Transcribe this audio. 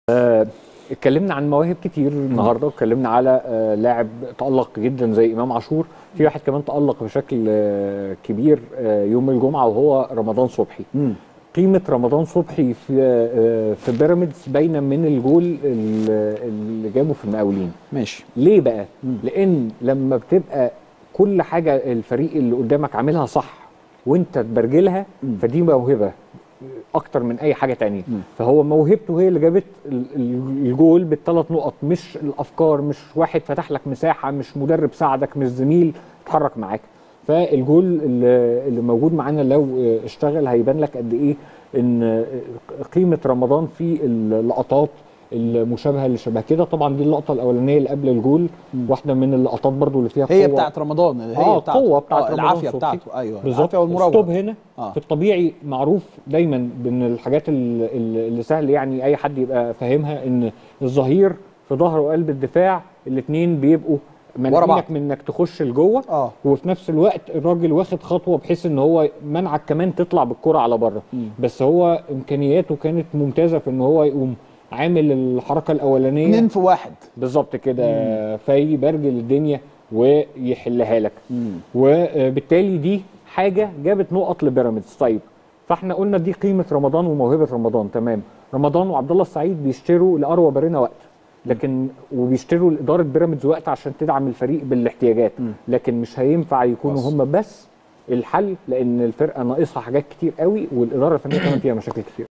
آه، اتكلمنا عن مواهب كتير النهارده واتكلمنا على آه، لاعب تألق جدا زي امام عاشور في واحد كمان تألق بشكل آه، كبير آه، يوم الجمعه وهو رمضان صبحي قيمه رمضان صبحي في آه، في بيراميدز باينه من الجول ال- اللي جابه في المقاولين ماشي ليه بقى لان لما بتبقى كل حاجه الفريق اللي قدامك عاملها صح وانت تبرجلها فدي موهبه اكتر من اي حاجه تانية فهو موهبته هي اللي جابت ال- ال- الجول بالثلاث نقط مش الافكار مش واحد فتح لك مساحه مش مدرب ساعدك مش زميل اتحرك معاك فالجول اللي اللي موجود معانا لو اشتغل هيبان لك قد ايه ان قيمه رمضان في اللقطات المشابهه اللي شبه كده طبعا دي اللقطه الاولانيه اللي قبل الجول واحده من اللقطات برضو اللي فيها هي قوة. بتاعت رمضان اللي هي اه بتاعته. قوه بتاعت آه رمضان العافيه صبحي. بتاعته ايوه بالظبط العافيه والمراوغه ستوب هنا آه. في الطبيعي معروف دايما من الحاجات ال- ال- اللي سهل يعني اي حد يبقى فاهمها ان الظهير في ظهر وقلب الدفاع الاثنين بيبقوا بعض. مانعينك من انك تخش لجوه اه وفي نفس الوقت الراجل واخد خطوه بحيث ان هو منعك كمان تطلع بالكره على بره بس هو امكانياته كانت ممتازه في ان هو يقوم عامل الحركه الاولانيه اتنين في واحد بالظبط كده فيبرجل الدنيا ويحلها لك وبالتالي دي حاجه جابت نقط لبيراميدز طيب فاحنا قلنا دي قيمه رمضان وموهبه رمضان تمام رمضان وعبد الله السعيد بيشتروا لاروى بارينا وقت لكن وبيشتروا لاداره بيراميدز وقت عشان تدعم الفريق بالاحتياجات لكن مش هينفع يكونوا خلاص. هم بس الحل لان الفرقه ناقصها حاجات كتير قوي والاداره الفنيه كمان فيها مشاكل كتير